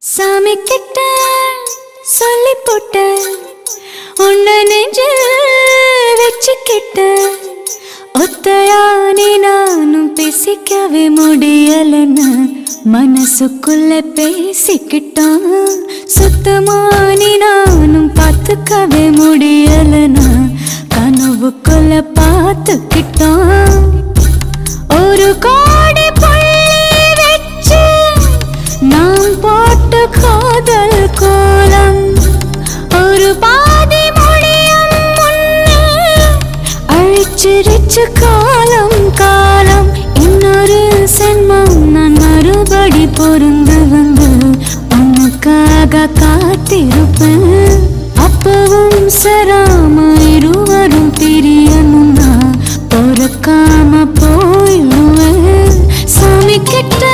சாமி கிட்ட சொல்லி போட்ட உன்னை நெஞ்சு வச்சுக்கிட்ட ஒத்தையானே நானும் பேசிக்கவே முடியலன்னு மனசுக்குள்ள பேசிக்கிட்டான் சுத்தமானி நானும் பார்த்துக்கவே முடியலன்னு கனவுக்குள்ள பார்த்துக்கிட்டான் ஒரு கோடி புள்ளி வச்சு நாம் போட்ட காதல் கோலம் ஒரு பாதி முடியும் முன்னே அழிச்சிருச்சு காலம் காலம் இன்னொரு சென்மம் நான் மறுபடி பொருந்து வந்து உனக்காக காத்திருப்பேன் அப்பவும் சராம இருவரும் பிரியணும்னா பொறுக்காம போயிடுவேன் சாமி கிட்ட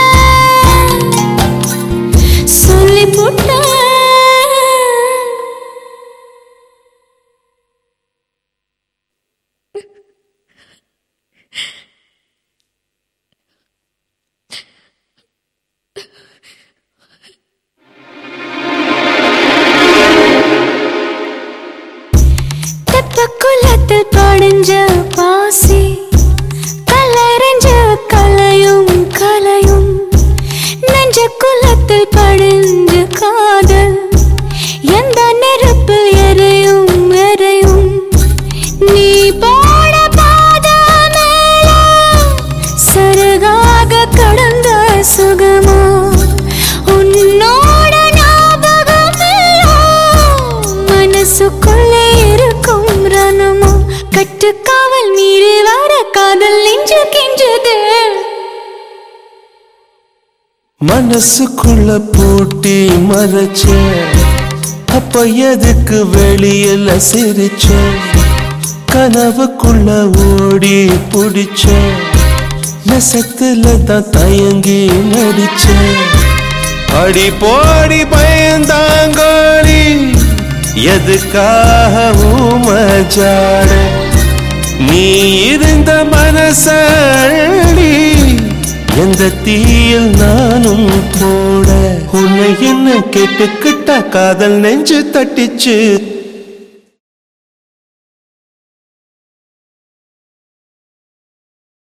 சொல்லி போட்டேன் தெப்பக்குளத்தில் படிஞ்ச பாசி கலரஞ்ச கலையும் கலையும் நெஞ்ச குலத்தில் படிஞ்ச காதல் எந்த நெருப்பில் எரையும் எரையும் நீ போட பாத மேல சருகாக கடந்த சுகமா உன்னோட ஞாபகம் எல்லாம் மனசுக்குள்ளே இருக்கும் ரணமோ கட்டுக்காவல் மீறி வர காதல் நெஞ்சு கெஞ்சது மனசுக்குள்ள பூட்டி மறைச்ச அப்ப எதுக்கு வெளியில சிரிச்ச கனவுக்குள்ள ஓடி புடிச்ச நெசத்துல தான் தயங்கி நடிச்ச அடி போடி பயந்தாங்கோடி எதுக்காக ஊமஜாட நீ இருந்த மனசடி எந்த தீயில் நானும் போட உன்னை என்ன கேட்டுக்கிட்ட காதல் நெஞ்சு தட்டிச்சு